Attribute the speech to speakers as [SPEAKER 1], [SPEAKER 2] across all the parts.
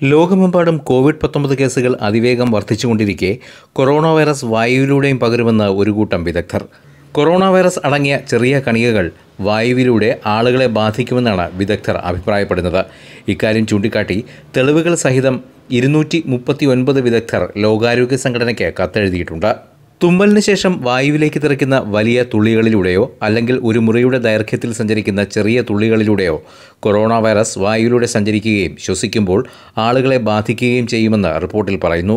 [SPEAKER 1] ലോകമെമ്പാടും കോവിഡ് പത്തൊമ്പത് കേസുകൾ അതിവേഗം വർദ്ധിച്ചുകൊണ്ടിരിക്കെ കൊറോണ വൈറസ് വായുവിലൂടെയും പകരുമെന്ന് ഒരു കൂട്ടം വിദഗ്ധർ കൊറോണ വൈറസ് അടങ്ങിയ ചെറിയ കണികകൾ വായുവിലൂടെ ആളുകളെ ബാധിക്കുമെന്നാണ് വിദഗ്ധർ അഭിപ്രായപ്പെടുന്നത് ഇക്കാര്യം ചൂണ്ടിക്കാട്ടി തെളിവുകൾ സഹിതം ഇരുന്നൂറ്റി മുപ്പത്തി ഒൻപത് വിദഗ്ധർ ലോകാരോഗ്യ സംഘടനയ്ക്ക് കത്തെഴുതിയിട്ടുണ്ട് തുമ്മലിന് ശേഷം വായുവിലേക്ക് തെറിക്കുന്ന വലിയ തുള്ളികളിലൂടെയോ അല്ലെങ്കിൽ ഒരു മുറിയുടെ ദൈർഘ്യത്തിൽ സഞ്ചരിക്കുന്ന ചെറിയ തുള്ളികളിലൂടെയോ കൊറോണ വൈറസ് വായുവിലൂടെ സഞ്ചരിക്കുകയും ശ്വസിക്കുമ്പോൾ ആളുകളെ ബാധിക്കുകയും ചെയ്യുമെന്ന് റിപ്പോർട്ടിൽ പറയുന്നു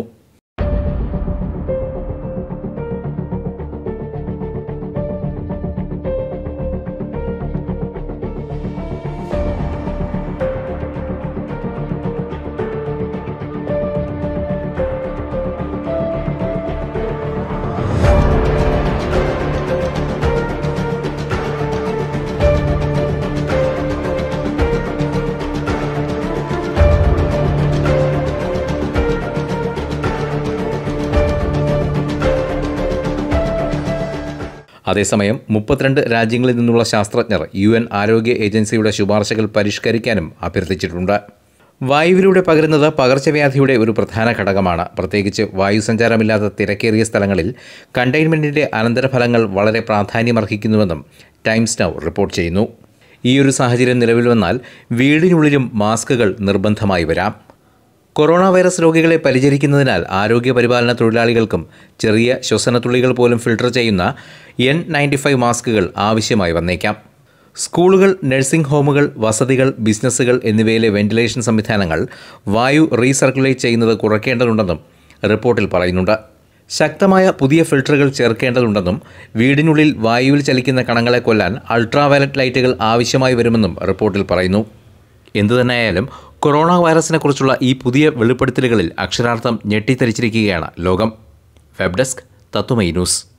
[SPEAKER 1] അതേസമയം മുപ്പത്തിരണ്ട് രാജ്യങ്ങളിൽ നിന്നുള്ള ശാസ്ത്രജ്ഞർ യു എൻ ആരോഗ്യ ഏജൻസിയുടെ ശുപാർശകൾ പരിഷ്കരിക്കാനും അഭ്യർത്ഥിച്ചിട്ടുണ്ട് വായുവിലൂടെ പകരുന്നത് പകർച്ചവ്യാധിയുടെ ഒരു പ്രധാന ഘടകമാണ് പ്രത്യേകിച്ച് വായുസഞ്ചാരമില്ലാത്ത തിരക്കേറിയ സ്ഥലങ്ങളിൽ കണ്ടെയ്ൻമെൻറ്റിൻ്റെ അനന്തരഫലങ്ങൾ വളരെ പ്രാധാന്യമർഹിക്കുന്നുവെന്നും ടൈംസ് നൗ റിപ്പോർട്ട് ചെയ്യുന്നു ഈ ഒരു സാഹചര്യം നിലവിൽ വന്നാൽ വീടിനുള്ളിലും മാസ്കുകൾ നിർബന്ധമായി വരാം കൊറോണ വൈറസ് രോഗികളെ പരിചരിക്കുന്നതിനാൽ ആരോഗ്യ പരിപാലന തൊഴിലാളികൾക്കും ചെറിയ ശ്വസനത്തുള്ളികൾ പോലും ഫിൽട്ടർ ചെയ്യുന്ന എൻ നയൻറ്റി ഫൈവ് മാസ്കുകൾ ആവശ്യമായി വന്നേക്കാം സ്കൂളുകൾ നഴ്സിംഗ് ഹോമുകൾ വസതികൾ ബിസിനസ്സുകൾ എന്നിവയിലെ വെന്റിലേഷൻ സംവിധാനങ്ങൾ വായു റീസർക്കുലേറ്റ് ചെയ്യുന്നത് കുറയ്ക്കേണ്ടതുണ്ടെന്നും റിപ്പോർട്ടിൽ പറയുന്നുണ്ട് ശക്തമായ പുതിയ ഫിൽട്ടറുകൾ ചേർക്കേണ്ടതുണ്ടെന്നും വീടിനുള്ളിൽ വായുവിൽ ചലിക്കുന്ന കണങ്ങളെ കൊല്ലാൻ അൾട്രാവയലറ്റ് ലൈറ്റുകൾ ആവശ്യമായി വരുമെന്നും റിപ്പോർട്ടിൽ പറയുന്നു എന്തുതന്നെയായാലും കൊറോണ വൈറസിനെക്കുറിച്ചുള്ള ഈ പുതിയ വെളിപ്പെടുത്തലുകളിൽ അക്ഷരാർത്ഥം ഞെട്ടിത്തരിച്ചിരിക്കുകയാണ് ലോകം വെബ് ഡെസ്ക് തത്വമൈ ന്യൂസ്